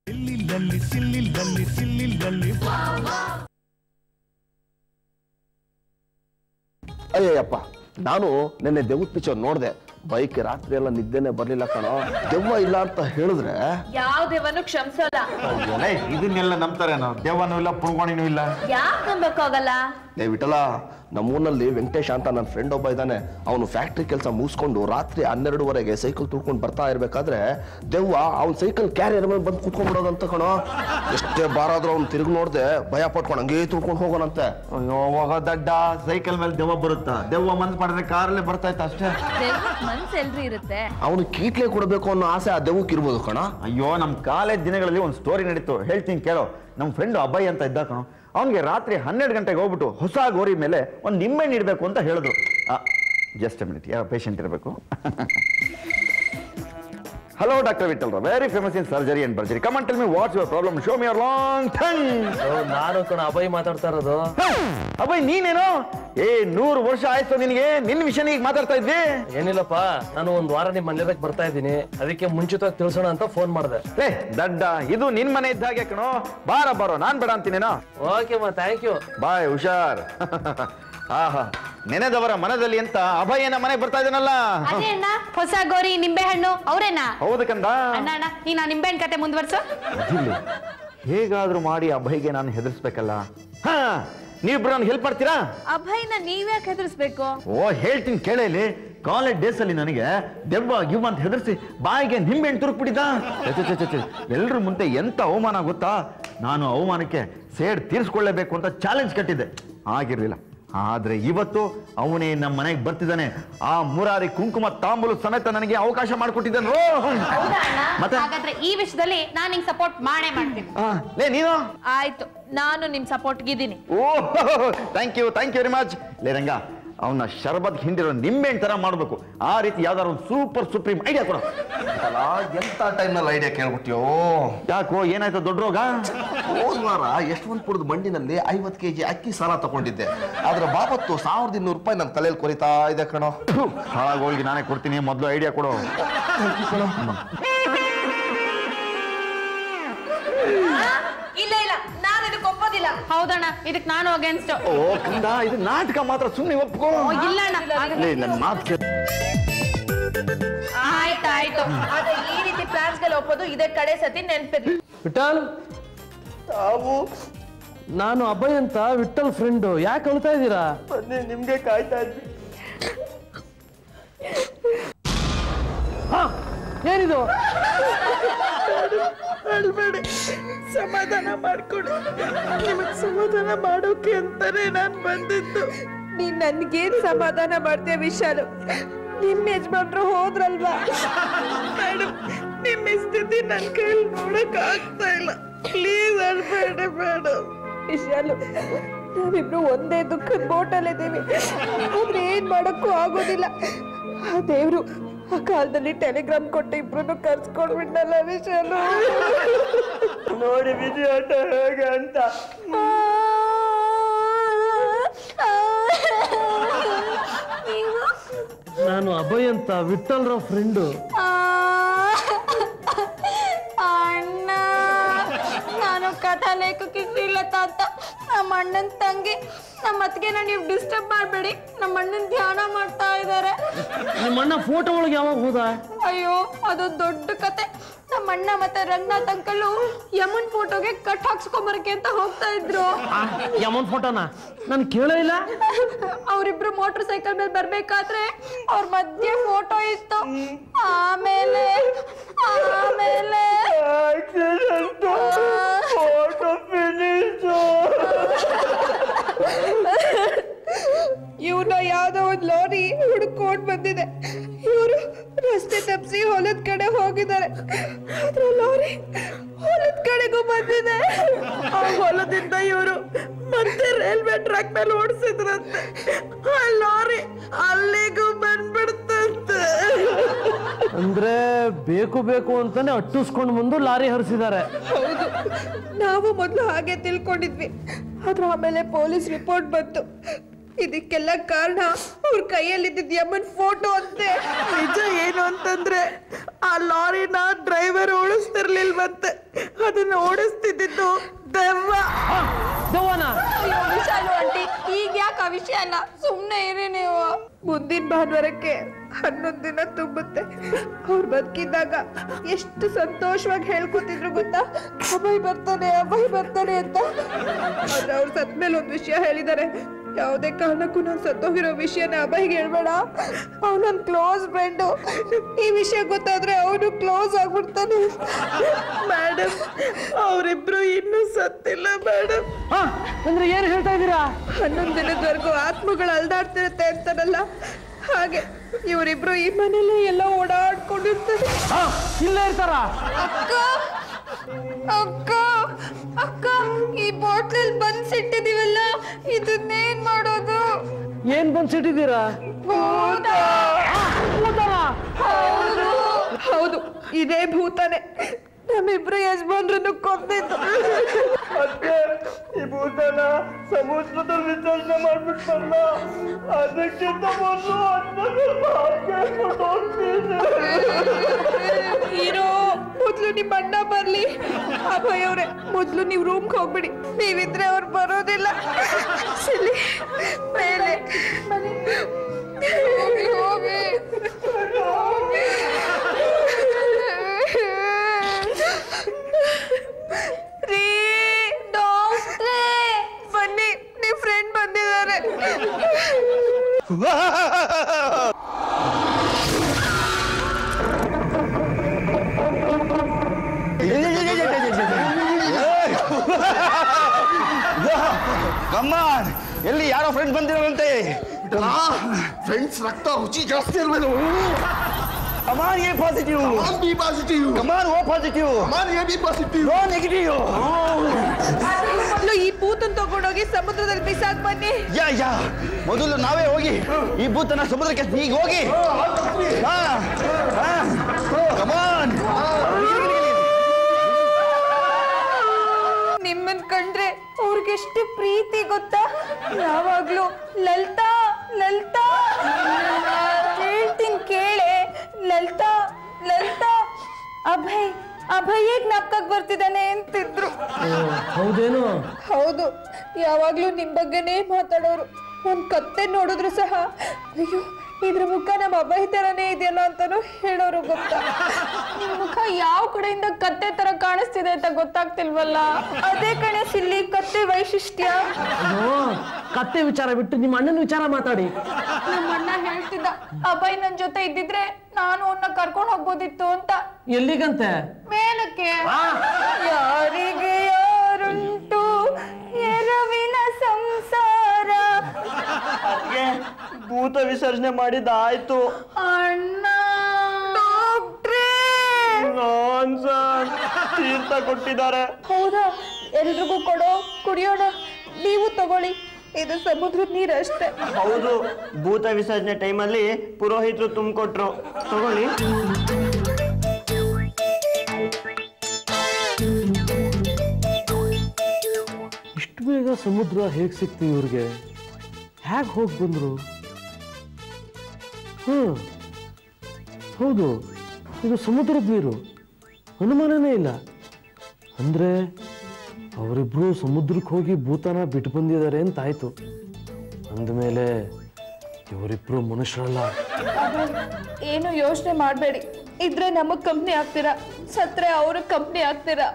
ಸಿಲ್ಲಿಲ್ಲಲ್ಲಿ ಸಿಲ್ಲಿಲ್ಲಲ್ಲಿ ಸಿಲ್ಲಿಲ್ಲಲ್ಲಿ ಅಯ್ಯಯ್ಯಪ್ಪ ನಾನು ನಿನ್ನೆ ದೆವ್ವದ ಪಿಕ್ಚರ್ ನೋಡಿದೆ ಬೈಕ್ ರಾತ್ರಿ ಎಲ್ಲ ನಿದ್ದೆನೆ ಬರ್ಲಿಲ್ಲ ಕಣೋ ದೆವ್ವ ಇಲ್ಲ ಅಂತ ಹೇಳಿದ್ರೆ ಯಾವ ದೇವನು ಕ್ಷಮಿಸಲ್ಲ ಏ, ಇದನ್ನೆಲ್ಲ ನಂಬ್ತಾರೇನೋ ದೇವನೂ ಇಲ್ಲ ಪುಣ್ಗೋಣಿನೂ ಇಲ್ಲ ಯಾಕೆ ನಂಬಕ್ಕಾಗಲ್ಲ ಏ ವಿಠಲ ನಮ್ಮೂರಿನಲ್ಲಿ ವೆಂಕಟೇಶ್ ಅಂತ ನನ್ನ ಫ್ರೆಂಡ್ ಒಬ್ಬ ಇದ್ದಾನೆ ಅವನು ಫ್ಯಾಕ್ಟ್ರಿ ಕೆಲಸ ಮುಗಿಸ್ಕೊಂಡು ರಾತ್ರಿ ಹನ್ನೆರಡುವರೆಗೆ ಸೈಕಲ್ ತುಳ್ಕೊಂಡು ಬರ್ತಾ ಇರ್ಬೇಕಾದ್ರೆ ದೆವ್ವ ಅವ್ನ ಸೈಕಲ್ ಕ್ಯಾರಿಯರ್ ಮೇಲೆ ಬಂದು ಕೂತ್ಕೊಂಡ್ಬಿಡೋದಂತ ಕಣೋ ಎಷ್ಟೇ ಬಾರಾದ್ರೂ ಅವ್ನು ತಿರುಗಿ ನೋಡ್ದೆ ಭಯ ಪಟ್ಕೊಂಡು ಹಂಗೇ ತುಳ್ಕೊಂಡು ಹೋಗೋಣಂತೆ ಅಯ್ಯೋ ಹೋಗೋ ದಡ್ಡ ಸೈಕಲ್ ಮೇಲೆ ದೆವ್ವ ಬರುತ್ತಾ ದೆವ್ವ ಮನ್ಸ್ ಮಾಡಿದ್ರೆ ಕಾರಲ್ಲೇ ಬರ್ತಾ ಇತ್ತು ಅಷ್ಟೇ ಮನ್ಸ್ ಎಲ್ರಿ ಇರುತ್ತೆ ಅವನು ಕೀಟ್ಲೆ ಕೊಡಬೇಕು ಅನ್ನೋ ಆಸೆ ಆ ದೆವ್ವಕ್ಕೆ ಇರ್ಬೋದು ಕಣ ಅಯ್ಯೋ ನಮ್ಮ ಕಾಲೇಜ್ ದಿನಗಳಲ್ಲಿ ಒಂದು ಸ್ಟೋರಿ ನಡೀತು ಹೇಳ್ತೀನಿ ಕೇಳೋ ನಮ್ಮ ಫ್ರೆಂಡ್ ಅಭಯ್ ಅಂತ ಇದ್ದ ಕಣೋ ಅವನಿಗೆ ರಾತ್ರಿ ಹನ್ನೆರಡು ಗಂಟೆಗೆ ಹೋಗ್ಬಿಟ್ಟು ಹೊಸ ಗೋರಿ ಮೇಲೆ ಒಂದು ನಿಂಬೆಹಣ್ಣು ಇಡಬೇಕು ಅಂತ ಹೇಳಿದ್ರು ಜಸ್ಟ್ ಮಿನಿಟ್ ಯಾವ ಪೇಷಂಟ್ ಇರಬೇಕು ಹಲೋ ಡಾಕ್ಟರ್ ವಿಠಲ್ರ very famous in surgery and burgery come on tell me what's your problem show me your long tongue ನಾನು ಕಣ ಅಭಯ್ ಮಾತಾಡ್ತಾ ಇರೋದು ಅಭಯ್ ನೀನೇನು ಏ ನೂರು ವರ್ಷ ಆಯ್ತು ನಿನಗೆ ನಿನ್ನ ವಿಷಯ ಈಗ ಮಾತಾಡ್ತಾ ಇದ್ವಿ ಏನಿಲ್ಲಪ್ಪ ನಾನು ಒಂದ್ ವಾರ ನಿಮ್ ಮನೆಯದಕ್ಕೆ ಬರ್ತಾ ಇದ್ದೀನಿ ಅದಕ್ಕೆ ಮುಂಚಿತವಾಗಿ ತಿಳಿಸೋಣ ಅಂತ ಫೋನ್ ಮಾಡಿದೆ ಏ ದಡ್ಡ ಇದು ನಿನ್ ಮನೆ ಇದ್ದ ಹಾಗೆ ಕಣೋ ಬಾರ ಬಾರೋ ನಾನ್ ಬೇಡ ಅಂತೀನೇನೋ ಓಕೆ ಮಾ ಥ್ಯಾಂಕ್ ಯು ಬಾಯ್ ಹುಷಾರ್ ಆಹಾ ನೆನೆದವರ ಮನದಲ್ಲಿ ಅಂತ ಅಭಯನ ಮನೆ ಬರ್ತಾ ಇದ್ದಾನಲ್ಲ ಅದೇ ಅಣ್ಣ ಹೊಸ ಗೋರಿ ನಿಂಬೆ ಹಣ್ಣು ಅವ್ರೇನಾ ಹೌದು ಕಂದ ಅಣ್ಣ ಅಣ್ಣ ನೀನ್ ಆ ನಿಂಬೆ ಹಣ್ಣು ಕತೆ ಮುಂದುವರ್ಸು ಅದಿಲ್ಲಿ. ಹೇಗಾದ್ರೂ ಮಾಡಿ ಅಭಯ್ಗೆ ನಾನು ಹೆದರ್ಸ್ಬೇಕಲ್ಲ ಹಾ ನೀವಿಬ್ರು ನನ್ಗೆ ಹೆಲ್ಪ್ ಮಾಡ್ತೀರಾ ಅಭಯ್ನ ನೀವ್ಯಾಕೆ ಹೆದರ್ಸ್ಬೇಕು ಓ ಹೇಳ್ತೀನಿ ಕೇಳಲಿ ಕಾಲೇಜ್ ಡೇಸ್ ಅಲ್ಲಿ ನನಗೆ ದೆವ್ವ ಗಿವ್ವ ಅಂತ ಹೆದರ್ಸಿ ಬಾಯಿಗೆ ನಿಂಬೆಹಣ್ಣು ತುರುಕ್ಬಿಟ್ಟಿದ್ದ ಎಲ್ರ ಮುಂದೆ ಎಂತ ಅವಮಾನ ಗೊತ್ತಾ ನಾನು ಅವಮಾನಕ್ಕೆ ಸೇಡ್ ತೀರಿಸ್ಕೊಳ್ಳೇಬೇಕು ಅಂತ ಚಾಲೆಂಜ್ ಕಟ್ಟಿದ್ದೆ ಆಗಿರ್ಲಿಲ್ಲ ಆದ್ರೆ ಇವತ್ತು ಅವನೇ ನಮ್ಮ ಮನೆಗೆ ಬರ್ತಿದ್ದಾನೆ ಆ ಮುರಾರಿ ಕುಂಕುಮ ತಾಂಬೂಲು ಸಮೇತ ನನಗೆ ಅವಕಾಶ ಮಾಡಿಕೊಟ್ಟಿದ್ದಾನೆ ಹೌದಾ ಅಣ್ಣ ಮತ್ತೆ? ಹಾಗಾದ್ರೆ ಈ ವಿಷಯದಲ್ಲಿ ನಾನು ನಿಂಗೆ ಸಪೋರ್ಟ್ ಮಾಡೇ ಮಾಡ್ತೀನಿ ಲೇ ನೀನು ಆಯ್ತು ನಾನು ನಿಮ್ ಸಪೋರ್ಟ್ಗಿದ್ದೀನಿ ಓ thank you thank you very much ಲೇ ರಂಗ ಅವನ ಶರಬತ್ ಹಿಂದಿರೋ ನಿಂಬೆಹಣ್ಣು ತರ ಮಾಡಬೇಕು ಆ ರೀತಿ ಯಾವ್ದಾದ್ರು ಒಂದು ಸೂಪರ್ ಸುಪ್ರೀಂ ಐಡಿಯಾ ಕೊಡು ವಿಠಲ, ಎಂತ ಟೈಮ್ನಲ್ಲಿ ಐಡಿಯಾ ಕೇಳ್ಬಿಟ್ಟಿಯೋ ಯಾಕೋ ಏನಾಯ್ತು ದೊಡ್ಡ ರೋಗ ಹೋದ್ ವಾರ ಯಶವಂತಪುರದ ಮಂಡಿನಲ್ಲಿ ಐವತ್ತು ಕೆಜಿ ಅಕ್ಕಿ ಸಾಲ ತಗೊಂಡಿದ್ದೆ ಅದ್ರ ಬಾಬತ್ತು ಸಾವಿರದ ಇನ್ನೂರು ರೂಪಾಯಿ ನನ್ನ ತಲೆಯಲ್ಲಿ ಕೊರಿತಾ ಇದೆ ಕಣೋ ಹಾಳಾಗೋಲ್ಗೆ ನಾನೇ ಕೊಡ್ತೀನಿ ಮೊದಲು ಐಡಿಯಾ ಕೊಡು ಇಲ್ಲ ಇಲ್ಲ ನಾನು ಇದಕ್ಕೆ ಒಪ್ಪೋದಿಲ್ಲ ಹೌದಣ್ಣ ಇದಕ್ಕೆ ನಾನು ಅಗೇನ್ಸ್ಟ್ ಓ ಕಂದ ಇದು ನಾಟಕ ಮಾತ್ರ ಸುಮ್ಮನೆ ಒಪ್ಕೋ ಇಲ್ಲ ಅಣ್ಣ ಲೇ ನನ್ನ ಮಾತು ಕೇಳು ಆಯ್ತು ಆಯ್ತು ಆದ್ರೆ ಈ ರೀತಿ ಪ್ಲಾನ್ಸ್ ಗಳು ಒಪ್ಪೋದು ಇದೇ ಕಡೆ ಸತಿ ನೆನ್ಪಿರ್ಲಿ ವಿಠಲ್ ತಾವು ನಾನು ಅಭಯ್ ಅಂತ ವಿಠಲ್ ಫ್ರೆಂಡು ಯಾಕೆ ಅಳ್ತಾ ಇದ್ದೀರಾ ನಿಮ್ಗೆ ಕಾಯ್ತಾ ಇದ್ವಿ ಹಾ, ಏನಿದು ಅಳ್ಬೇಡಿ ಸಮಾಧಾನ ಮಾಡ್ಕೊಡಿ ನಿಮಗ್ ಸಮಾಧಾನ ಮಾಡೋಕೆ ಅಂತಾನೆ ನಾನ್ ಬಂದಿದ್ದು ನೀನ್ ನನ್ಗೇನ್ ಸಮಾಧಾನ ಮಾಡ್ತೀಯ ವಿಶಾಲು ನಿಮ್ ಯಜಮಾನ್ರು ಹೋದ್ರಲ್ವಾ ಮೇಡಮ್ ನಿಮ್ ಈ ಸ್ಥಿತಿ ನನ್ ಕೈಲಿ ನೋಡಕ್ ಆಗ್ತಾ ಇಲ್ಲ ಪ್ಲೀಸ್ ಅಳ್ಬೇಡಿ ಮೇಡಮ್ ವಿಶಾಲು ನಾವಿಬ್ರು ಒಂದೇ ದುಃಖದ ಬೋಟಲ್ಲಿದ್ದೀವಿ ಆದ್ರೆ ಏನ್ ಮಾಡಕ್ಕೂ ಆಗೋದಿಲ್ಲ ಆ ದೇವ್ರು ಆ ಕಾಲದಲ್ಲಿ ಟೆಲಿಗ್ರಾಮ್ ಕೊಟ್ಟು ಇಬ್ರು ಕರ್ಸ್ಕೊಂಡ್ಬಿಟ್ಟಲ್ಲ ವಿಶಾಲು ನೋಡಿ ವಿಜಯಾಟ ಹೇಗೆ ಅಂತ ನಾನು ಅಭಯ್ ಅಂತ ವಿಠಲ್ ರಾವ್ ಫ್ರೆಂಡು ಅಣ್ಣ ನಾನು ಕಥಾ ಲೇಖಕಿ ಶ್ರೀಲತಾ ಅಂತ ನಮ್ಮ ಅಣ್ಣನ ತಂಗಿ ನಮ್ಮ ಅತ್ತಿಗೆನ ನೀವು ಡಿಸ್ಟರ್ಬ್ ಮಾಡಬೇಡಿ ನಮ್ಮ ಅಣ್ಣನ ಧ್ಯಾನ ಮಾಡ್ತಾ ಇದ್ದಾರೆ ನಿಮ್ಮ ಅಣ್ಣ ಫೋಟೋ ಒಳಗೆ ಯಾವಾಗ ಹೋದ ಅಯ್ಯೋ ಅದು ದೊಡ್ಡ ಕತೆ ನಮ್ಮ ಅಣ್ಣ ಮತ್ತೆ ರಂಗನಾಥ್ ಅಂಕಲು ಯಮನ್ ಫೋಟೋಗೆ ಕಟ್ ಹಾಕ್ಸ್ಕೊಂಬರಕ್ಕೆ ಅಂತ ಹೋಗ್ತಾ ಇದ್ರು ಯಮನ್ ಫೋಟೋನ ನಾನು ಕೇಳೇ ಇಲ್ಲ ಅವರಿಬ್ರು ಮೋಟರ್ ಸೈಕಲ್ ಮೇಲೆ ಬರ್ಬೇಕಾದ್ರೆ ಅವ್ರ ಮಧ್ಯೆ ಫೋಟೋ ಇತ್ತು ಆಮೇಲೆ ಆಮೇಲೆ ಇವನ ಯಾವ್ದೋ ಒಂದ್ ಲಾರಿ ಹುಡ್ಕೊಂಡ್ ಬಂದಿದೆ ಇವರು ರಸ್ತೆ ತಪ್ಪಿಸಿ ಹೊಲದ ಕಡೆ ಹೋಗಿದ್ದಾರೆ ಆದ್ರೆ ಲಾರಿ ಹೊಲದ ಕಡೆಗೂ ಬಂದಿದೆ ಆ ಹೊಲದಿಂದ ಇವರು ಮತ್ತೆ ರೈಲ್ವೆ ಟ್ರ್ಯಾಕ್ ಮೇಲೆ ಓಡಿಸಿದ್ರಂತೆ ಆ ಲಾರಿ ಅಲ್ಲಿಗೂ ಬಂದ್ಬಿಡ್ತಂತೆ ಅಂದ್ರೆ ಬೇಕು ಬೇಕು ಅಂತಾನೆ ಅಟ್ಟಿಸ್ಕೊಂಡು ಬಂದು ಲಾರಿ ಹರಿಸಿದ್ದಾರೆ ಹೌದು ನಾವು ಮೊದಲು ಹಾಗೆ ತಿಳ್ಕೊಂಡಿದ್ವಿ ಆದ್ರೆ ಆಮೇಲೆ ಪೊಲೀಸ್ ರಿಪೋರ್ಟ್ ಬಂತು ಇದಕ್ಕೆಲ್ಲ ಕಾರಣ ಅವ್ರ ಕೈಯಲ್ಲಿದ್ದ ಯಮ್ಮನ್ ಫೋಟೋ ಅಂತೆ ನಿಜ ಏನು ಅಂತಂದ್ರೆ ಆ ಲಾರಿನ ಡ್ರೈವರ್ ಓಡಿಸ್ತಿರ್ಲಿಲ್ವಂತೆ ಅದನ್ನ ಓಡಿಸ್ತಿದ್ದು ದೆವ್ವ ದೆವ್ವನ ಅಯ್ಯೋ ವಿಶಾಲು ಆಂಟಿ ಈಗ ಯಾಕೆ ಆ ವಿಷಯ ಅಲ್ಲ ಸುಮ್ಮನೆ ಇರಿ ನೀವು ಮುಂದಿನ ಭಾನುವಾರಕ್ಕೆ ಹನ್ನೊಂದು ದಿನ ತುಂಬುತ್ತೆ ಅವ್ರು ಬದುಕಿದ್ದಾಗ ಎಷ್ಟು ಸಂತೋಷವಾಗಿ ಹೇಳ್ಕೊತಿದ್ರು ಗೊತ್ತಾ ಅಭಯ್ ಬರ್ತಾನೆ ಅಭಯ್ ಬರ್ತಾನೆ ಅಂತ ಆದ್ರೆ ಅವ್ರು ಸತ್ಮೇಲೆ ಒಂದು ವಿಷಯ ಹೇಳಿದ್ದಾರೆ ಯಾವುದೇ ಕಾರಣಕ್ಕೂ ನಾನು ಸತ್ತೋಗಿರೋ ವಿಷಯನ ಅಭಯ್ಗೆ ಹೇಳ್ಬೇಡ ಅವ್ನು ನನ್ನ ಕ್ಲೋಸ್ ಫ್ರೆಂಡು ಈ ವಿಷಯ ಗೊತ್ತಾದ್ರೆ ಅವನು ಕ್ಲೋಸ್ ಆಗ್ಬಿಡ್ತಾನೆ ಮೇಡಮ್ ಅವರಿಬ್ರು ಇನ್ನೂ ಸತ್ತಿಲ್ಲ ಮೇಡಮ್ ಹಾ ಅಂದ್ರೆ ಏನು ಹೇಳ್ತಾ ಇದ್ದೀರಾ ಹನ್ನೊಂದು ದಿನದವರೆಗೂ ಆತ್ಮಗಳು ಅಲ್ದಾಡ್ತಿರುತ್ತೆ ಅಂತಾರಲ್ಲ ಹಾಗೆ ಇವರಿಬ್ರು ಈ ಮನೇಲಿ ಎಲ್ಲ ಓಡಾಡ್ಕೊಂಡಿರ್ತಾರೆ ಹಾ ಇಲ್ಲೇ ಇರ್ತಾರ ಅಕ್ಕ ಅಕ್ಕ ಅಕ್ಕ ಈ ಬಾಟ್ಲಲ್ಲಿ ಬಂದ್ ಸಿಟ್ಟಿದೀವಲ್ಲ ಇದನ್ನೇನ್ ಮಾಡೋದು ಏನ್ ಬಂದ್ ಸಿಟ್ಟಿದ್ದೀರಾ ಭೂತ ಭೂತನ? ಹೌದು ಹೌದು ಇದೇ ಭೂತನೇ ನಮ್ಮಿಬ್ರು ಯಜಮಾನ್ರನ್ನು ಕೊಂದಿದ್ದು ಈ ಭೂತನ ಸಮುದ್ರದಲ್ಲಿ ವಿಸರ್ಜನೆ ಮಾಡ್ಬಿಟ್ರಲ್ಲ ಅದಕ್ಕಿಂತ ಮೊದಲು ಹೀರೋ ಮೊದ್ಲು ನಿಮ್ಮ ಅಣ್ಣ ಬರ್ಲಿ ಅಭಯ್ ಅವ್ರೆ ಮೊದ್ಲು ನೀವು ರೂಮ್ಗೆ ಹೋಗ್ಬಿಡಿ ನೀವಿದ್ರೆ ಅವ್ರು ಬರೋದಿಲ್ಲ ಸಿಲ್ಲಿ ಮೇಲೆ ಹೋಗಿ ಹೋಗಿ ರೀ ಡಾಕ್ಟ್ರೇ ಬನ್ನಿ ನಿಮ್ ಫ್ರೆಂಡ್ ಬಂದಿದ್ದಾರೆ ಕಮ್ಮಾನ್ ಎಲ್ಲಿ ಯಾರೋ ಫ್ರೆಂಡ್ ಬಂದಿರೋಂತೆ ಫ್ರೆಂಡ್ಸ್ ರಕ್ತ ರುಚಿ ಜಾಸ್ತಿ ಇರ್ಬೇಕು come on A positive B positive come on O positive A B positive no negative ಮೊದ್ಲು ಈ ಭೂತನ್ ತಗೊಂಡೋಗಿ ಸಮುದ್ರದಲ್ಲಿ ಬಿಸಾಕ್ ಬನ್ನಿ ಯಾ ಯಾ ಮೊದಲು ನಾವೇ ಹೋಗಿ ಈ ಭೂತನ ಸಮುದ್ರಕ್ಕೆ ಈಗ ಹೋಗಿ ಕಮಾನ್ ನಿಮ್ಮನ್ ಕಂಡ್ರೆ ಅವ್ರಿಗೆಷ್ಟು ಪ್ರೀತಿ ಗೊತ್ತಾ ಯಾವಾಗ್ಲೂ ಲಲಿತಾ ಲಲಿತಾ ಹೇಳ್ತೀನಿ ಕೇಳೆ ಲಲಿತಾ ಲಲಿತಾ ಅಭಯ್ ಅಭಯ್ ಜ್ಞಾಪಕಕ್ಕೆ ಬರ್ತಿದ್ದಾನೆ ಅಂತಿದ್ರು ಹೌದೇನು ಹೌದು ಯಾವಾಗ್ಲೂ ನಿಮ್ ಬಗ್ಗೆನೇ ಮಾತಾಡೋರು ಒಂದ್ ಕತ್ತೆ ನೋಡಿದ್ರು ಸಹ ಅಯ್ಯೋ ಇದ್ರ ಮುಖ ನಮ್ಮ ಅಭಯ್ ತರನೇ ಇದೆಯಲ್ಲ ಅಂತಾನು ಹೇಳೋರು ಗೊತ್ತಾ ನಿಮ್ ಮುಖ ಯಾವ ಕಡೆಯಿಂದ ಕತ್ತೆ ತರ ಕಾಣಿಸ್ತಿದೆ ಅಂತ ಗೊತ್ತಾಗ್ತಿಲ್ವಲ್ಲ ಅದೇ ಕಣೆ ಸಿಲ್ಲಿ ಕತ್ತೆ ವೈಶಿಷ್ಟ್ಯ ಅಯ್ಯೋ ಕತ್ತೆ ವಿಚಾರ ಬಿಟ್ಟು ನಿಮ್ಮ ಅಣ್ಣನ ವಿಚಾರ ಮಾತಾಡಿ ನಮ್ಮ ಅಣ್ಣ ಹೇಳ್ತಿದ್ದ ಅಭಯ್ ನನ್ ಜೊತೆ ಇದ್ದಿದ್ರೆ ನಾನು ಅವನ್ನ ಕರ್ಕೊಂಡು ಹೋಗ್ಬೋದಿತ್ತು ಅಂತ ಎಲ್ಲಿಗಂತೆ ಮೇಲಕ್ಕೆ ಯಾರಿಗೆ ಯಾರುಂಟು ಎರವಿನ ಸಂಸಾರ ಭೂತ ವಿಸರ್ಜನೆ ಮಾಡಿದ್ದಾಯ್ತು ಅಣ್ಣ ಡಾಕ್ಟ್ರೇ ನಾನ್ ಸರ್ ತೀರ್ಥ ಕೊಟ್ಟಿದ್ದಾರೆ ಹೌದಾ ಎಲ್ರಿಗೂ ಕೊಡೋ ಕುಡಿಯೋಣ ನೀವು ತಗೊಳ್ಳಿ ಇದು ಸಮುದ್ರದ ನೀರಷ್ಟೇ ಹೌದು ಭೂತ ವಿಸರ್ಜನೆ ಟೈಮಲ್ಲಿ ಪುರೋಹಿತರು ತುಂಬಿಕೊಟ್ರು ತಗೊಳ್ಳಿ ಇಷ್ಟು ಬೇಗ ಸಮುದ್ರ ಹೇಗೆ ಸಿಕ್ತು ಇವ್ರಿಗೆ ಹೇಗೆ ಹೋಗಿ ಬಂದರು ಹ್ಮ್ ಹೌದು ಇದು ಸಮುದ್ರದ ನೀರು ಅನುಮಾನನೇ ಇಲ್ಲ ಅಂದರೆ ಅವರಿಬ್ರು ಸಮುದ್ರಕ್ಕೆ ಹೋಗಿ ಭೂತಾನ ಬಿಟ್ಟು ಬಂದಿದ್ದಾರೆ ಅಂತ ಆಯ್ತು ಅಂದಮೇಲೆ ಇವರಿಬ್ರು ಮನುಷ್ಯರಲ್ಲ ಏನು ಯೋಚನೆ ಮಾಡಬೇಡಿ ಇದ್ರೆ ನಮಗ್ ಕಂಪ್ನಿ ಆಗ್ತೀರಾ ಸತ್ರೆ ಅವ್ರ ಕಂಪ್ನಿ ಆಗ್ತೀರಾ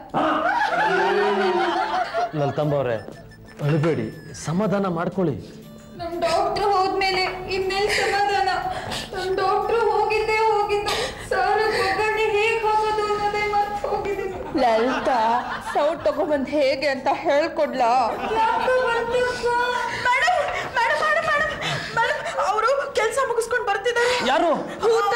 ಲಲಿತಾಂಬ ಅವರೇ ಅಳಬೇಡಿ ಸಮಾಧಾನ ಮಾಡ್ಕೊಳ್ಳಿ ನಮ್ ಡಾಕ್ಟ್ರು ಹೋದ್ಮೇಲೆ ಇನ್ನೆಲ್ಲಿ ಸಮಾಧಾನ ನಮ್ ಡಾಕ್ಟ್ರು ಹೋಗಿದ್ದೇ ಹೋಗಿದ್ದು ಸಾರ ಒಗ್ಗರಣೆ ಹೇಗ್ ಹಾಕೋದು ಅನ್ನೋದೇ ಮರ್ತ್ ಹೋಗಿದ್ದೀನಿ ಲಲಿತಾ ಸೌಟ್ ತಗೊಂಬಂದ್ ಹೇಗೆ ಅಂತ ಹೇಳ್ಕೊಡ್ಲಾ ಅವರು ಕೆಲಸ ಮುಗಿಸ್ಕೊಂಡು ಬರ್ತಿದ್ದಾರೆ ಯಾರು ಭೂತ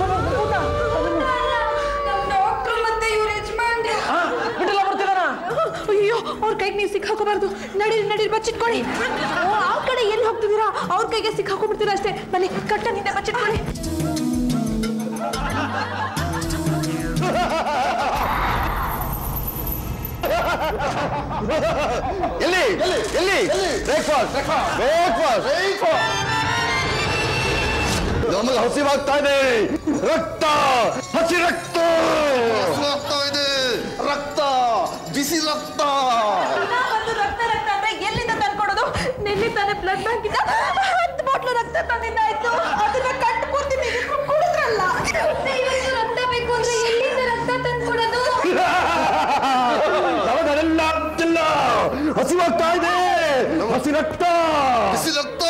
ನಮ್ ಡಾಕ್ಟ್ರು ಮತ್ತೆ ಇವ್ರ ಯಜಮಾನ್ರು ಬಿಟ್ಟಿಲ್ಲ ಬರ್ತಿದಾರ ಅಯ್ಯೋ ಅವ್ರ ಕೈಗೆ ನೀವು ಸಿಕ್ಕಾಕೋಬಾರ್ದು ನಡೀರಿ ನಡೀರಿ ಬಚ್ಚಿಟ್ಕೊಳ್ಳಿ ಓ, ಆ ಕಡೆ ಎಲ್ಲಿ ಹೋಗ್ತಿದ್ದೀರಾ ಅವ್ರ ಕೈಗೆ ಸಿಕ್ಕಾಕೊಂಡ್ಬಿಡ್ತೀರಾ ಅಷ್ಟೇ ಬನ್ನಿ ಕಟ್ಟನಿಂದ ಬಚ್ಚಿಟ್ಕೊಳ್ಳಿ ಎಲ್ಲಿ ಎಲ್ಲಿ ಬ್ರೇಕ್ಫಾಸ್ಟ್ ಬ್ರೇಕ್ಫಾಸ್ಟ್ ನಮಗೆ ಹಸಿವಾಗ್ತಾ ಇದೆ ರಕ್ತ ಹಸಿ ರಕ್ತ ಆಗ್ತಾ ಇದೆ ರಕ್ತ ಬಿಸಿ ರಕ್ತ ಒಂದು ರಕ್ತ ರಕ್ತ ಅಂದ್ರೆ ಎಲ್ಲಿಂದ ತಂದ್ಕೊಡೋದು ನಿನ್ನೆ ತಾನೇ ಬ್ಲಡ್ ಬ್ಯಾಂಕ್ ಇಂದ ಹತ್ತು ಬಾಟ್ಲು ರಕ್ತ ತಂದಿದ್ದಾಯ್ತು ಅದನ್ನ ಕಟ್ಟು ಪೂರ್ತಿ ತೆಗೆದುಕೊಂಡು ಕುಡಿದ್ರಲ್ಲ ಇವತ್ತು ರಕ್ತ ಬೇಕು ಅಂದ್ರೆ ಎಲ್ಲಿಂದ ರಕ್ತ ತಂದ್ಕೊಡೋದು ನಮಗದೆಲ್ಲ ಗೊತ್ತಿಲ್ಲ ಹಸಿವಾಗ್ತಾ ಇದೆ ಹಸಿ ರಕ್ತ ಬಿಸಿ ರಕ್ತ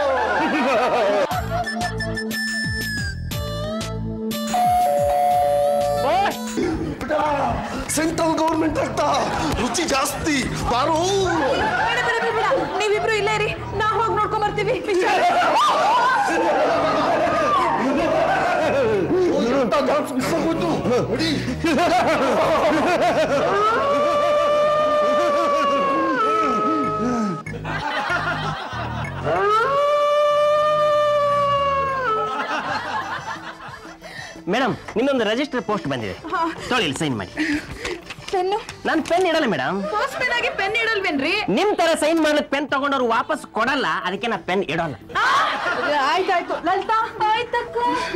ಸೆಂಟ್ರಲ್ ಗೌರ್ಮೆಂಟ್ ರಕ್ತ ರುಚಿ ಜಾಸ್ತಿ ಬಾರೋ ಬೇಡ ಬೇಡ ಬೇಡ ಬೇಡ ನೀವಿಬ್ರು ಇಲ್ಲೇ ಇರಿ ನಾ ಹೋಗಿ ನೋಡ್ಕೊಂಡ್ ಬರ್ತೀವಿ ರಕ್ತ ಜಾಸ್ತಿ ಬಿಸಾಕೋಯ್ತು. ಹೊಡಿ. ಮೇಡಮ್ ನಿಮ್ದೊಂದು ರಿಜಿಸ್ಟರ್ ಪೋಸ್ಟ್ ಬಂದಿದೆ ತೊಳಿ ಸೈನ್ ಮಾಡಿ ಪೆನ್ನು ನಾನು ಪೆನ್ ಇಡಲ್ಲ ಮೇಡಮ್ ಪೋಸ್ಟ್ ಪೆನ್ ಆಗಿ ಪೆನ್ ಇಡಲ್ವೇನ್ರಿ ನಿಮ್ ತರ ಸೈನ್ ಮಾಡ್ಲಿಕ್ಕೆ ಪೆನ್ ತಗೊಂಡವ್ರು ವಾಪಸ್ ಕೊಡಲ್ಲ ಅದಕ್ಕೆ ನಾ ಪೆನ್ ಇಡಲ್ಲ ಆಯ್ತಾಯ್ತು ಲಲಿತಾ ಆಯ್ತಕ್ಕ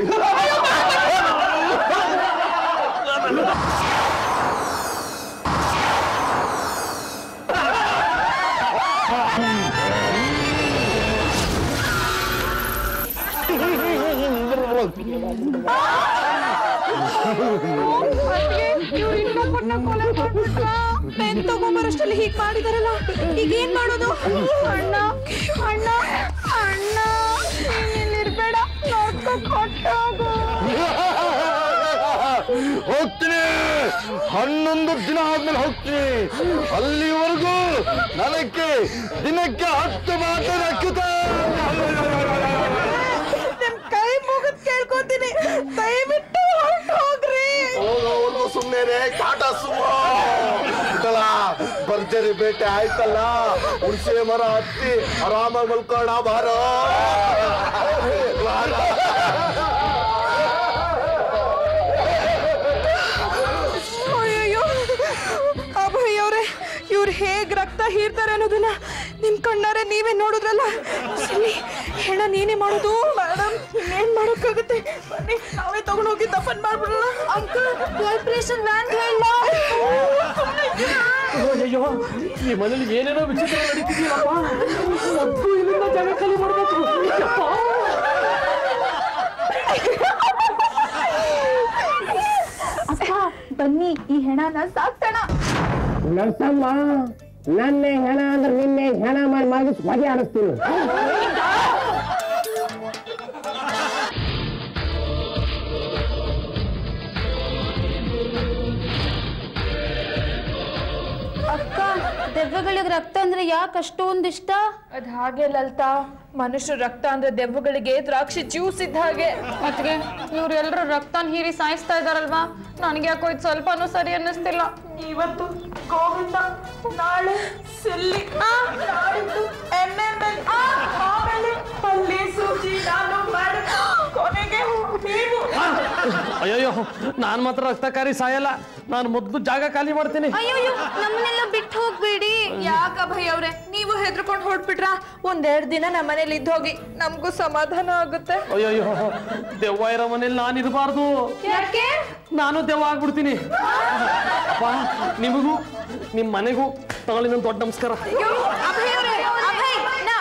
ಪೆನ್ ತಗೊಂಬರಷ್ಟಲ್ಲಿ ಹೀಗ್ ಮಾಡಿದಾರಲ್ಲ ಈಗ ಏನ್ ಮಾಡೋದು ಅಣ್ಣ ಅಣ್ಣ ಅಣ್ಣ ಇಲ್ಲಿರ್ಬೇಡ ನೋಡ್ಕೊ ಕೊಟ್ಟೋಗು ಹೋಗ್ತೀನಿ ಹನ್ನೊಂದು ದಿನ ಆದ್ಮೇಲೆ ಹೋಗ್ತೀನಿ ಅಲ್ಲಿವರೆಗೂ ನನಗೆ ದಿನಕ್ಕೆ ಹತ್ತು ಮಾತ್ರ ರಕ್ತ ನಿಮ್ ಕೈ ಮುಗಿದ್ ಕೇಳ್ಕೊತೀನಿ ದಯವಿಟ್ಟು ಹೊರ್ಟ್ ಹೋಗ್ರಿ ಹೋಗೋವರೆಗೂ ಸುಮ್ಮನೆ ಕಾಟ ಸುಮ್ಮ ಭರ್ಜರಿ ಬೇಟೆ ಆಯ್ತಲ್ಲ ಹುಣಸೆ ಮರ ಹತ್ತಿ ಆರಾಮಾಗಿ ಮಲ್ಕೋಣ ಬಾರೋ ಅಯ್ಯಯ್ಯೋ ಅಭಯ್ ಅವ್ರೆ ಇವ್ರು ಹೇಗ್ ರಕ್ತ ಹೀರ್ತಾರೆ ಅನ್ನೋದನ್ನ ನಿಮ್ ಕಣ್ಣಾರೆ ನೀವೇ ನೋಡಿದ್ರಲ್ಲ ಸರಿ ಹೆಣ ನೀನೇ ಮಾಡೋದು ಮೇಡಮ್ ಏನ್ ಮಾಡೋಕ್ಕಾಗುತ್ತೆ ಬನ್ನಿ ನಾವೇ ತಗೊಂಡೋಗಿ ದಫನ್ ಮಾಡ್ಬಿಡೋಣ ಅಂಕಲ್ ಕಾರ್ಪೊರೇಷನ್ ವ್ಯಾನ್ ಹೇಳ ಅಯ್ಯೋ ಈ ಮನೇಲಿ ಏನೇನೋ ವಿಚಿತ್ರ ನಡೀತಿದೆಯಲ್ಲಪ್ಪ ಮೊದ್ಲು ಇಲ್ಲಿಂದ ಜಾಗ ಖಾಲಿ ಮಾಡ್ಬೇಕು ಯಪ್ಪ. ಅಪ್ಪ ಬನ್ನಿ ಈ ಹೆಣನ ಸಾಕ್ತಣ ನರ್ಸಮ್ಮ ನನ್ನೇ ಹೆಣ ಅಂದ್ರೆ ನಿನ್ನೆ ಹೆಣ ಮಾಡಿ ಮಗಿಸ್ ಬಗೆ ಆಡಿಸ್ತೀನಿ ಅಕ್ಕ ದೆವ್ವಗಳಿಗೆ ರಕ್ತ ಅಂದ್ರೆ ಯಾಕೆ ಅಷ್ಟೊಂದಿಷ್ಟ ಅದ್ ಹಾಗೆ ಲಲಿತಾ ಮನುಷ್ಯರ ರಕ್ತ ಅಂದ್ರೆ ದೆವ್ವಗಳಿಗೆ ದ್ರಾಕ್ಷಿ ಜ್ಯೂಸ್ ಇದ್ದ ಹಾಗೆ ಅದ್ಗೆ ಇವ್ರೆಲ್ರೂ ರಕ್ತನ ಹೀರಿ ಸಾಯಿಸ್ತಾ ಇದಾರಲ್ವಾ ನನಗೆ ಯಾಕೋ ಇದು ಸ್ವಲ್ಪನೂ ಸರಿ ಅನ್ನಿಸ್ತಿಲ್ಲ ಇವತ್ತು ಗೋವಿಂದ ನಾಳೆ ಸಿಲ್ಲಿ ನಾಡಿದ್ದು MML, ಆಮೇಲೆ ಪಲ್ಲಿ ಸೂಜಿ ನಾನು ಮಾಡಿ ಕೊನೆಗೆ ನೀವು ಅಯ್ಯಯ್ಯೋ ನಾನ್ ಮಾತ್ರ ರಕ್ತಕಾರಿ ಸಾಯಲ್ಲ ನಾನು ಮೊದ್ಲು ಜಾಗ ಖಾಲಿ ಮಾಡ್ತೀನಿ ಅಯ್ಯೋ ನಮ್ಮನ್ನೆಲ್ಲ ಬಿಟ್ಟು ಹೋಗ್ಬೇಡಿ ಯಾಕ ಭಯ ಅವ್ರೆ ನೀವು ಹೆದ್ರಕೊಂಡು ಹೊರಟ್ಬಿಟ್ರ ಒಂದೆರಡು ದಿನ ನಮ್ಮ ಮನೇಲಿ ಇದ್ದು ಹೋಗಿ ನಮಗೂ ಸಮಾಧಾನ ಆಗುತ್ತೆ ಅಯ್ಯಯ್ಯೋ ದೆವ್ವ ಇರೋ ಮನೇಲಿ ನಾನು ಇರಬಾರ್ದು ಯಾಕೆ ನಾನು ದೆವ್ವ ಆಗ್ಬಿಡ್ತೀನಿ ಅಪ್ಪ ನಿಮಗೂ ನಿಮ್ಮ ಮನೆಗೂ ತಗೊಳ್ಳಿ ನನ್ನ ದೊಡ್ಡ ನಮಸ್ಕಾರ ಅಭಯ್ ಅವ್ರೆ, ಅಭಯ್, ನಾ-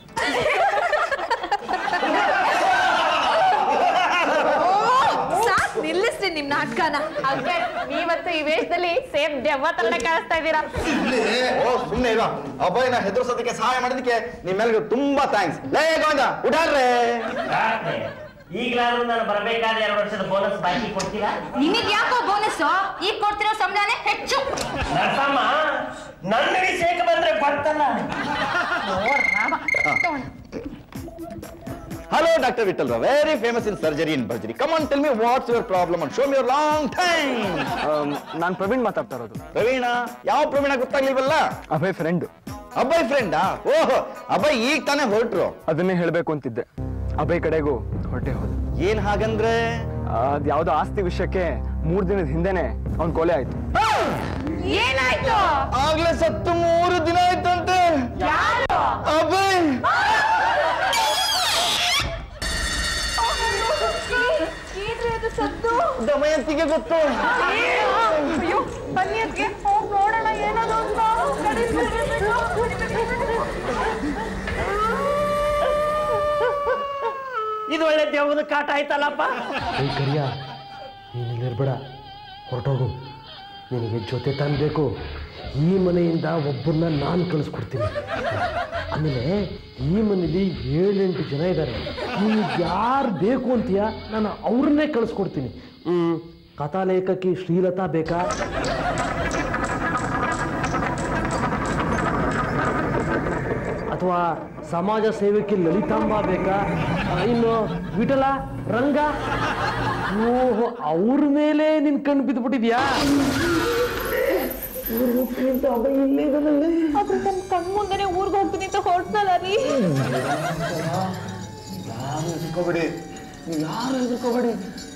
ಸಾಕ್ ನಿಲ್ಲಿಸ್ರಿ ನಿಮ್ ನಾಟಕನ ಅದ್ಕೆ ನೀವತ್ತು ಈ ವೇಷದಲ್ಲಿ ಸೇಮ್ ದೆವ್ವ ತರನೇ ಕಾಣಿಸ್ತಾ ಇದ್ದೀರಾ ಓ ಸುಮ್ಮನೆ ಇರೋ ಅಬ್ಬಯ್ಯನ ಹೆದರ್ಸೋದಕ್ಕೆ ಸಹಾಯ ಮಾಡಿದಕ್ಕೆ ನಿಮ್ಮೆಲ್ರಿಗೂ ತುಂಬಾ ಥ್ಯಾಂಕ್ಸ್ ಲೇ ಗೋವಿಂದ ಉಡಾರ್ರೆ ಈಗಲಾದ್ರೂ ನಾನು ಬರಬೇಕಾದ ಎರಡು ವರ್ಷದ ಬೋನಸ್ ಬಾಕಿ ಕೊಡ್ತೀರಾ ನಿನಗ್ ಯಾಕೋ ಬೋನಸ್ ಈಗ ಕೊಡ್ತಿರೋ ಸಂಬಳನೇ ಹೆಚ್ಚು ನರಸಮ್ಮ ನನ್ನ ವಿಷಯಕ್ಕೆ ಬಂದ್ರೆ ಗೊತ್ತಲ್ಲ hello doctor Vittal very famous in surgery in burgery come on tell me what's your problem and show me your long time ನಾನು ಪ್ರವೀಣ್ ಮಾತಾಡ್ತಾ ಇರೋದು ಪ್ರವೀಣ ಯಾವ ಪ್ರವೀಣ ಗೊತ್ತಾಗ್ಲಿಲ್ವಲ್ಲ ಅಭಯ್ ಫ್ರೆಂಡ್ ಅಭಯ್ ಫ್ರೆಂಡಾ ಓಹ್ ಅಭಯ್ ಈಗ ತಾನೇ ಹೊರಟ್ರು ಅದನ್ನೇ ಹೇಳಬೇಕು ಅಂತಿದ್ದೆ ಅಭಯ್ ಕಡೆಗೂ ಹೊರಟೆ ಹೋದ ಏನ್ ಹಾಗಂದ್ರೆ ಅದ್ ಯಾವ್ದೋ ಆಸ್ತಿ ವಿಷಯಕ್ಕೆ ಮೂರ್ ದಿನದ ಹಿಂದೆನೆ ಅವ್ನ್ ಕೊಲೆ ಆಯ್ತು ಏನಾಯ್ತು ಆ ಆಗ್ಲೇ ಸತ್ತು ಮೂರು ದಿನ ಆಯ್ತಂತೆ ಅಭಯ್ ಏನ್ರಿ ಅದು ಸದ್ದು ದಮಯಂತಿಗೆ ಗೊತ್ತು ಅಯ್ಯೋ ಬನ್ನಿ ಅದ್ಗೆ ಹೋಗ್ ನೋಡೋಣ ಏನದು ಅಂತ ನಡೀರಿ, ನಡೀರಿ, ಇದು ಒಳ್ಳೆ ದೇವದ ಕಾಟ ಆಯ್ತಲ್ಲಪ್ಪ ಏಯ್ ಕರಿಯ ನೀನು ಇಲ್ಲಿರ್ಬೇಡ ಹೊರಟೋಗು ನಿನಗೆ ಜೊತೆ ಬೇಕು ಈ ಮನೆಯಿಂದ ಒಬ್ಬರನ್ನ ನಾನು ಕಳಿಸ್ಕೊಡ್ತೀನಿ ಆಮೇಲೆ ಈ ಮನೇಲಿ ಏಳೆಂಟು ಜನ ಇದ್ದಾರೆ ನಿನಗೆ ಯಾರು ಬೇಕು ಅಂತೀಯ ನಾನು ಅವ್ರನ್ನೇ ಕಳಿಸ್ಕೊಡ್ತೀನಿ ಹ್ಞೂ ಕಥಾಲೇಖಕಿ ಶ್ರೀಲತಾ ಬೇಕಾ ಅಥವಾ ಸಮಾಜ ಸೇವಕಿ ಲಲಿತಾಂಬ ಬೇಕಾ ಆ, ಇನ್ನು ವಿಠಲ ರಂಗ ಓಹೋ ಅವ್ರ ಮೇಲೆ ನಿನ್ ಕಣ್ಣು ಬಿದ್ದುಬಿಟ್ಟಿದ್ಯಾ ಅದು ನಮ್ ಕಣ್ ಮುಂದೆನೆ ಊರ್ಗ್ ಹೋಗ್ತೀನಿ ಅಂತ ಹೊರಟ್ನಲ್ಲ ರೀ ಯಾರು ಹೆದರ್ಕೋಬೇಡಿ ಯಾರು ಹೆದರ್ಕೋಬೇಡಿ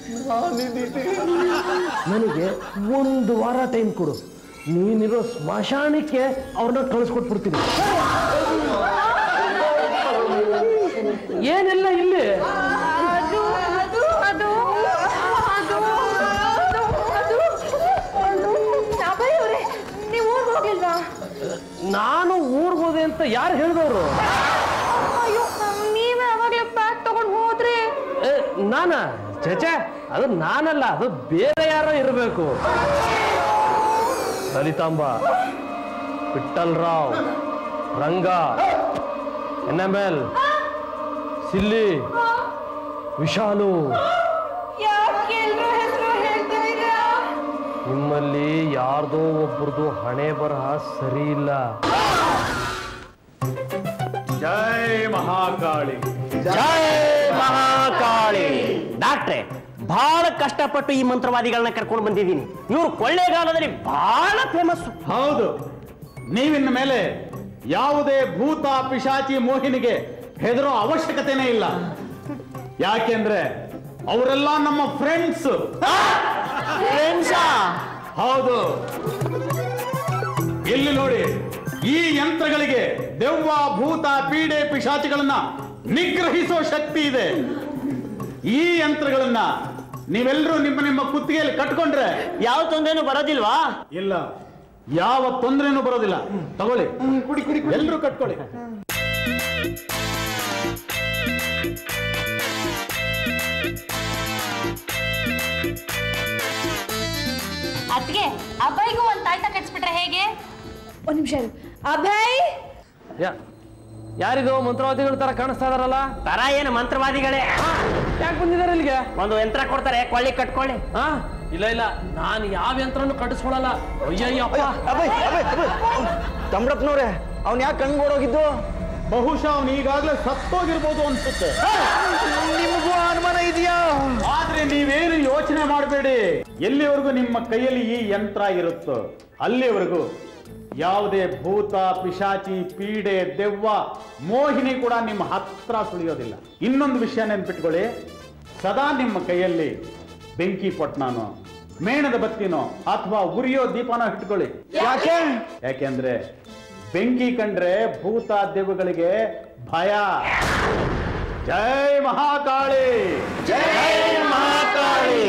ನನಗೆ ಒಂದು ವಾರ ಟೈಮ್ ಕೊಡು ನೀನಿರೋ ಸ್ಮಶಾನಕ್ಕೆ ಅವ್ರನ್ನ ಕಳಿಸ್ಕೊಟ್ಬಿಡ್ತೀನಿ ಏನೆಲ್ಲ ಇಲ್ಲಿ ಅದು ಅದು ಅದು ಅದು ಅದು ಅದು ಅದು ಅಭಯ್ ಅವ್ರೆ ನೀವು ಊರ್ಗ್ ಹೋಗಿಲ್ವಾ ನಾನು ಊರ್ಗ್ ಹೋದೆ ಅಂತ ಯಾರು ಹೇಳಿದವರು ಅಯ್ಯೋ ನೀವೇ ಅವಾಗ್ಲೇ ಬ್ಯಾಗ್ ತಗೊಂಡ್ ಹೋದ್ರಿ ನಾನ ಚೇಚೆ ಅದು ನಾನಲ್ಲ ಅದು ಬೇರೆ ಯಾರೋ ಇರಬೇಕು Lalithamba Vittal Rao Ranga N M L silly Vishalu ಯಾಕೆ ಎಲ್ರ ಹೆಸರು ಹೇಳ್ತಾ ಇದ್ದೀರಾ ನಿಮ್ಮಲ್ಲಿ ಯಾರ್ದೋ ಒಬ್ರದ್ದು ಹಣೆ ಬರಹ ಸರಿ ಇಲ್ಲ ಜೈ ಮಹಾಕಾಳಿ ಜೈ ಮಹಾಕಾಳಿ ಡಾಕ್ಟ್ರೆ ಬಹಳ ಕಷ್ಟಪಟ್ಟು ಈ ಮಂತ್ರವಾದಿಗಳನ್ನ ಕರ್ಕೊಂಡು ಬಂದಿದ್ದೀನಿ ಇವರು ಕೊಳ್ಳೇಗಾಲದಲ್ಲಿ ಬಹಳ ಫೇಮಸ್ ಹೌದು ನೀವಿನ್ನ ಮೇಲೆ ಯಾವುದೇ ಭೂತ ಪಿಶಾಚಿ ಮೋಹಿನಿಗೆ ಹೆದರೋ ಅವಶ್ಯಕತೆನೇ ಇಲ್ಲ ಯಾಕೆಂದ್ರೆ ಅವರೆಲ್ಲ ನಮ್ಮ ಫ್ರೆಂಡ್ಸ್ ಹೌದು ಇಲ್ಲಿ ನೋಡಿ ಈ ಯಂತ್ರಗಳಿಗೆ ದೆವ್ವ ಭೂತ ಪೀಡೆ ಪಿಶಾಚಿಗಳನ್ನ ನಿಗ್ರಹಿಸೋ ಶಕ್ತಿ ಇದೆ ಈ ಯಂತ್ರಗಳನ್ನ ನೀವೆಲ್ಲರೂ ನಿಮ್ಮ ನಿಮ್ಮ ಕುತ್ತಿಗೆಯಲ್ಲಿ ಕಟ್ಕೊಂಡ್ರೆ ಯಾವ ತೊಂದರೆನೂ ಬರೋದಿಲ್ವಾ ಇಲ್ಲ ಯಾವ ತೊಂದರೆನೂ ಬರೋದಿಲ್ಲ ತಗೊಳ್ಳಿ ಕುಡಿ ಕುಡಿ ಎಲ್ಲರೂ ಕಟ್ಕೊಳ್ಳಿ ಅದ್ಗೆ ಅಬ್ಬಾಯಿಗೂ ಒಂದ್ ತಾಯ್ತ ಕಟ್ಸ್ಬಿಟ್ರೆ ಹೇಗೆ ಒಂದ್ ನಿಮಿಷ ಅಭಯ್ ಯಾ ಯಾರಿದು ಮಂತ್ರವಾದಿಗಳ ತರ ಕಾಣಿಸ್ತಾ ಇದಾರಲ್ಲ ತರ ಏನು ಮಂತ್ರವಾದಿಗಳೇ ಯಾಕೆ ಬಂದಿದ್ದಾರೆ ಇಲ್ಲಿಗೆ ಒಂದು ಯಂತ್ರ ಕೊಡ್ತಾರೆ ಕೊಳ್ಳಿ ಕಟ್ಕೊಳ್ಳಿ ಹಾ ಇಲ್ಲ ಇಲ್ಲ ನಾನು ಯಾವ ಯಂತ್ರನೂ ಕಟ್ಟಿಸ್ಕೊಳಲ್ಲ ಅಯ್ಯಯ್ಯಪ್ಪ ತಮ್ರಪ್ಪನವ್ರೆ ಅವ್ನ್ ಯಾಕೆ ಕಣ್ಗೋಡೋಗಿದ್ದು ಬಹುಶಃ ಅವನು ಈಗಾಗಲೇ ಸತ್ತೋಗಿರ್ಬೋದು ಅನ್ಸುತ್ತೆ ನಿಮಗೂ ಅನುಮಾನ ಇದೆಯಾ ಆದ್ರೆ ನೀವೇನು ಯೋಚನೆ ಮಾಡಬೇಡಿ ಎಲ್ಲಿವರೆಗೂ ನಿಮ್ಮ ಕೈಯಲ್ಲಿ ಈ ಯಂತ್ರ ಇರುತ್ತೋ ಅಲ್ಲಿವರೆಗೂ ಯಾವುದೇ ಭೂತ ಪಿಶಾಚಿ ಪೀಡೆ ದೆವ್ವ ಮೋಹಿನಿ ಕೂಡ ನಿಮ್ಮ ಹತ್ರ ಸುಳಿಯೋದಿಲ್ಲ ಇನ್ನೊಂದು ವಿಷಯ ನೆನ್ಪಿಟ್ಕೊಳ್ಳಿ ಸದಾ ನಿಮ್ಮ ಕೈಯಲ್ಲಿ ಬೆಂಕಿ ಪೊಟ್ನಾನೋ ಮೇಣದ ಬತ್ತಿನೋ ಅಥವಾ ಉರಿಯೋ ದೀಪನೋ ಇಟ್ಕೊಳ್ಳಿ ಯಾಕೆ ಯಾಕೆಂದ್ರೆ ಬೆಂಕಿ ಕಂಡ್ರೆ ಭೂತ ದೆವ್ವಗಳಿಗೆ ಭಯ ಜೈ ಮಹಾಕಾಳಿ ಜೈ ಮಹಾಕಾಳಿ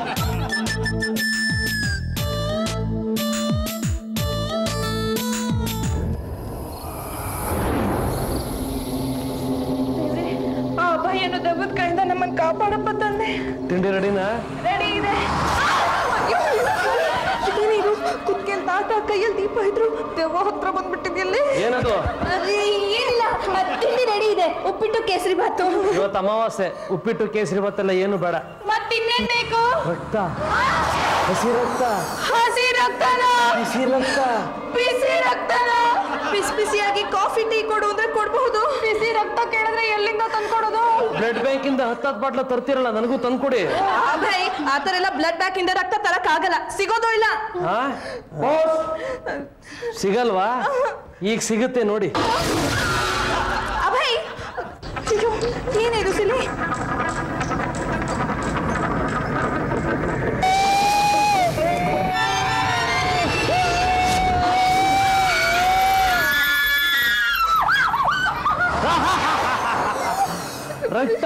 ಆ ಅಭಯ್ ಅನ್ನೋ ದೆವ್ವದ ಕೈಯಿಂದ ನಮ್ಮನ್ನ ಕಾಪಾಡಪ್ಪ ತಂದೆ ತಿಂಡಿ ರೆಡಿನಾ ರೆಡಿ ಇದೆ ಇದೇನಿದು ಕುತ್ಕೆಲ್ ತಾಟ ಕೈಯಲ್ಲಿ ದೀಪ ಇದ್ರು ದೆವ್ವ ಹತ್ರ ಬಂದ್ಬಿಟ್ಟಿದ್ಯಲ್ಲಿ ಏನದು ಏನಿಲ್ಲ ಅದ್ ತಿಂಡಿ ರೆಡಿ ಇದೆ ಉಪ್ಪಿಟ್ಟು ಕೇಸರಿ ಭಾತು ಇವತ್ತು ಅಮಾವಾಸ್ಯೆ ಉಪ್ಪಿಟ್ಟು ಕೇಸರಿ ಭತ್ತೆಲ್ಲ ಏನು ಬೇಡ ಮತ್ತಿನ್ನೇನ್ ಬೇಕು ರಕ್ತ ಹಸಿ ರಕ್ತ ಹಸಿ ರಕ್ತನ ಹಸಿ ರಕ್ತ ಬಿಸಿ ರಕ್ತನ ಬಿಸಿ ಬಿಸಿಯಾಗಿ ಕಾಫಿ ಟೀ ಕೊಡು ಅಂದ್ರೆ ಕೊಡಬಹುದು ಬಿಸಿ ರಕ್ತ ಕೇಳಿದ್ರೆ ಎಲ್ಲಿಂದ ತಂದ್ಕೊಡೋದು ಬ್ಲಡ್ ಬ್ಯಾಂಕ್ ಇಂದ ಹತ್ತತ್ತು ಬಾಟ್ಲ ತರ್ತಿರಲ್ಲ ನನಗೂ ತಂದ್ಕೊಡಿ ಅಭಯ್ ಆತರ ಎಲ್ಲ ಬ್ಲಡ್ ಬ್ಯಾಂಕ್ ಇಂದ ರಕ್ತ ತರಕ್ ಆಗಲ್ಲ ಸಿಗೋದು ಇಲ್ಲ ಹಾ ಸಿಗಲ್ವಾ ಈಗ ಸಿಗುತ್ತೆ ನೋಡಿ ಅಭಯ್ ಅಯ್ಯೋ, ಏನಿದು ಸಿಲಿ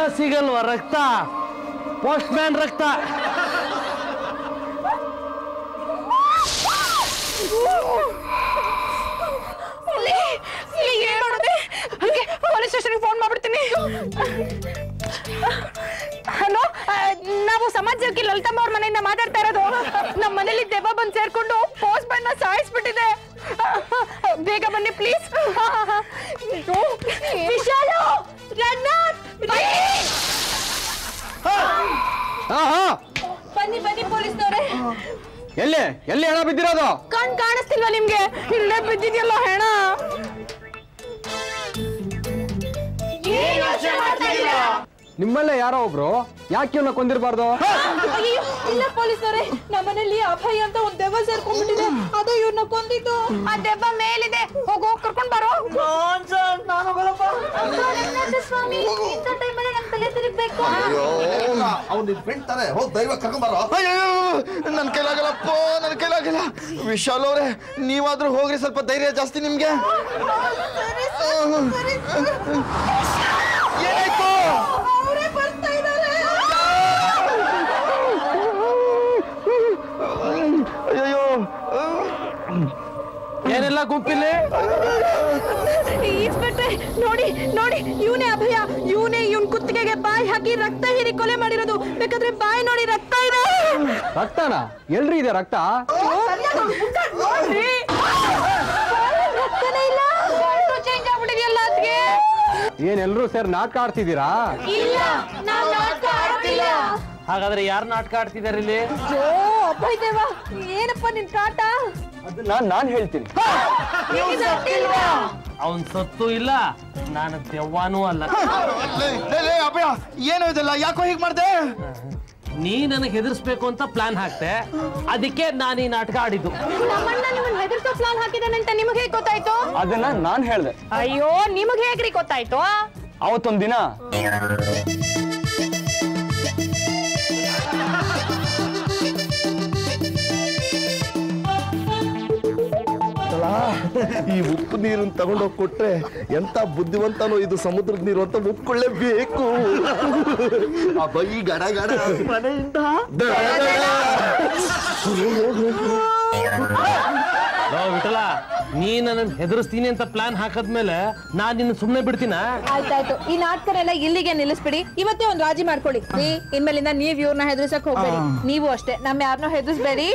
ಸಿಗಲ್ವಾ ರಕ್ತ ಪೋಸ್ಟ್ ಮ್ಯಾನ್ ರಕ್ತ ಏನ್ ಮಾಡೋದೆ ಪೊಲೀಸ್ ಸ್ಟೇಷನ್ಗೆ ಫೋನ್ ಮಾಡ್ಬಿಡ್ತೀನಿ ಹಲೋ ನಾವು ಸಮಾಜ ಸೇವಕಿ ಲಲಿತಮ್ಮ ಅವ್ರ ಮನೆಯಿಂದ ಮಾತಾಡ್ತಾ ಇರೋದು ನಮ್ಮ ಮನೇಲಿ ದೆವ್ವ ಬಂದು ಸೇರ್ಕೊಂಡು ಪೋಸ್ಟ್ ಮ್ಯಾನ್ ಸಾಯಿಸ್ಬಿಟ್ಟಿದೆ ಬೇಗ ಬನ್ನಿ ಪ್ಲೀಸ್ ವಿಶಾಲು ರಂಗನಾಥ್ ಬನ್ನಿ ಬನ್ನಿ ಪೊಲೀಸ್ನವ್ರೆ ಎಲ್ಲಿ ಎಲ್ಲಿ ಹೆಣ ಬಿದ್ದಿರೋದು ಕಣ್ ಕಾಣಿಸ್ತಿಲ್ವಾ ನಿಮ್ಗೆ ಇಲ್ಲೇ ಬಿದ್ದಿದ್ಯಲ್ಲ ಹೆಣ ನಿಮ್ಮಲ್ಲೇ ಯಾರೋ ಒಬ್ರು ಯಾಕೆ ಇವನ್ನ ಕೊಂದಿರಬಾರ್ದು ಅಯ್ಯೋ ಇಲ್ಲ ಪೊಲೀಸರೇ ನಮ್ಮನೇಲಿ ಅಭಯ ಅಂತ ಒಂದ್ ದೆವ್ವ ಸೇರ್ಕೊಂಡ್ಬಿಟ್ಟಿದೆ ಅದೇ ಇವ್ರನ್ನ ಕೊಂದಿದ್ದು ಆ ದೆವ್ವ ಮೇಲಿದೆ ಹೋಗ್ ಹೋಗ್ ಕರ್ಕೊಂಡ್ ಬರೋ ಸ್ವಾಮಿ ಇಂಥ ಟೈಮಲ್ಲಿ ನಮ್ ತಲೆ ತಿರುಗ್ಬೇಕು ಅವ್ನು ನಿನ್ ಫ್ರೆಂಡ್ ತಾನೆ ಹೋಗ್ ದೈವ ಕರ್ಕೊಂಬಾರೋ ನನ್ ಕೈಲಾಗಲ್ಲಪ್ಪ ನನ್ ಕೈಲಾಗಲ್ಲ ವಿಶಾಲ್ ಅವ್ರೆ ನೀವಾದ್ರೂ ಹೋಗ್ರಿ ಸ್ವಲ್ಪ ಧೈರ್ಯ ಜಾಸ್ತಿ ನಿಮ್ಗೆ ಏನಾಯ್ತು ಅವರೇ ಬರ್ತಾ ಇದ್ದಾರೆ ಅಯ್ಯೋ ಏನೆಲ್ಲ ಗುಂಪಿಲ್ಲಿ ಇನ್ಸ್ಪೆಕ್ಟ್ರೆ ನೋಡಿ ನೋಡಿ ಇವನೇ ಅಭಯ ಇವನೇ ಇವನ್ ಕುತ್ತಿಗೆಗೆ ಬಾಯಿ ಹಾಕಿ ರಕ್ತ ಹೀರಿ ಕೊಲೆ ಮಾಡಿರೋದು ಬೇಕಾದ್ರೆ ಬಾಯಿ ನೋಡಿ ರಕ್ತ ಇದೆ ರಕ್ತನ ಎಲ್ರಿ ಇದೆ ರಕ್ತ ನೋಡ್ರಿ. ರಕ್ತನೇ ಇಲ್ಲ ಚೇಂಜ್ ಆಗ್ಬಿಟ್ಟಿದೆಯಲ್ಲ ಅದ್ಗೆ ಏನ್ ಎಲ್ರೂ ಸೇರಿ ನಾಟಕ ಆಡ್ತಿದ್ದೀರಾ ಇಲ್ಲ ನಾವ್ ನಾಟಕ ಆಡ್ತಿಲ್ಲ ಹಾಗಾದ್ರೆ ಯಾರು ನಾಟಕ ಆಡ್ತಿದ್ದಾರೆ ಇಲ್ಲಿ ಓ ಅಭಯ ದೇವ ಏನಪ್ಪ ನಿನ್ ಕಾಟ ಅದನ್ನ ನಾನ್ ಹೇಳ್ತೀನಿ ನಿನಗೆ ಗೊತ್ತಿಲ್ವಾ? ಅವನ್ ಸತ್ತು ಇಲ್ಲ ನಾನು ದೆವ್ವಾನೂ ಅಲ್ಲ ಲೇ, ಲೇ, ಲೇ, ಅಭಯ ಏನು ಇದೆಲ್ಲ ಯಾಕೋ ಹೀಗ್ ಮಾಡ್ದೆ ನೀ ನನಗೆ ಹೆದರ್ಸ್ಬೇಕು ಅಂತ ಪ್ಲಾನ್ ಹಾಕ್ತೆ ಅದಕ್ಕೆ ನಾನು ಈ ನಾಟಕ ಆಡಿದ್ದು ನಮ್ಮಣ್ಣ ನಿಮ್ಮನ್ನ ಹೆದರ್ಸೋ ಪ್ಲಾನ್ ಹಾಕಿದಾನೆ ಅಂತ ನಿಮಗೆ ಹೇಗ್ ಗೊತ್ತಾಯ್ತು ಅದನ್ನ ನಾನ್ ಹೇಳ್ದೆ ಅಯ್ಯೋ ನಿಮಗೆ ಹೇಗ್ರಿ ಗೊತ್ತಾಯ್ತು ಅವತ್ತೊಂದ್ ದಿನ ಈ ಉಪ್ಪು ನೀರನ್ನ ತಗೊಂಡೋಗಿ ಕೊಟ್ರೆ ಎಂತ ಬುದ್ಧಿವಂತನೋ ಇದು ಸಮುದ್ರದ ನೀರು ಅಂತ ಒಪ್ಕೊಳ್ಳೇಬೇಕು ಅಬ್ಬ ಈ ಗಡ ಗಡ ಮನೆಯಿಂದ ದಡ ದಡ. ಲೋ ವಿಠಲ ನೀ ನನ್ನ ಹೆದರ್ಸ್ತೀನಿ ಅಂತ ಪ್ಲಾನ್ ಹಾಕದ್ಮೇಲೆ ನಾನ್ ನಿನ್ನ ಸುಮ್ಮನೆ ಬಿಡ್ತೀನ ಆಯ್ತಾಯ್ತು ಈ ನಾಟಕನೆಲ್ಲ ಇಲ್ಲಿಗೆ ನಿಲ್ಲಿಸ್ಬಿಡಿ ಇವತ್ತೇ ಒಂದ್ ರಾಜಿ ಮಾಡ್ಕೊಳ್ಳಿ ರೀ ಇನ್ಮೇಲಿಂದ ನೀವ್ ಇವ್ರನ್ನ ಹೆದರ್ಸಕ್ ಹೋಗ್ಬೇಡಿ ನೀವು ಅಷ್ಟೇ ನಮ್ಮ ಯಾರನ್ನೂ ಹೆದರ್ಸ್ಬೇಡಿ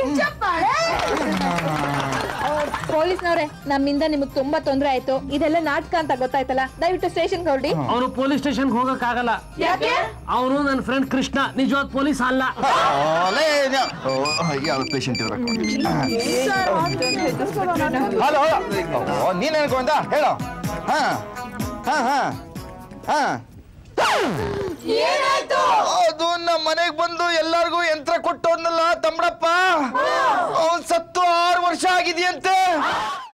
ಪೊಲೀಸ್ನವ್ರೆ ನಮ್ಮಿಂದ ನಿಮಗ್ ತುಂಬಾ ತೊಂದ್ರೆ ಆಯ್ತು ಇದೆಲ್ಲ ನಾಟಕ ಅಂತ ಗೊತ್ತಾಯ್ತಲ್ಲ ದಯವಿಟ್ಟು ಸ್ಟೇಷನ್ಗೆ ಹೊರಡಿ ಅವನು ಪೊಲೀಸ್ ಸ್ಟೇಷನ್ ಹೋಗಕ್ ಆಗಲ್ಲ ಯಾಕೆ ಅವನು ನನ್ನ ಫ್ರೆಂಡ್ ಕೃಷ್ಣ ನಿಜವಾದ ಪೊಲೀಸ್ ಅಲ್ಲ ಯಾವ ಪೇಷಂಟ್ ಹಲೋ ನೀನ್ ಅನ್ಕೊಂಡ ಹೇಳೋ ಹಾ ಹಾ ಹಾ ಹಾ ಅದು ನಮ್ಮ ಮನೆಗ್ ಬಂದು ಎಲ್ಲಾರ್ಗೂ ಯಂತ್ರ ಕೊಟ್ಟೋದ್ನಲ್ಲ ತಮ್ಮಡಪ್ಪ ಅವನ್ ಸತ್ತು ಆರು ವರ್ಷ ಆಗಿದೆಯಂತೆ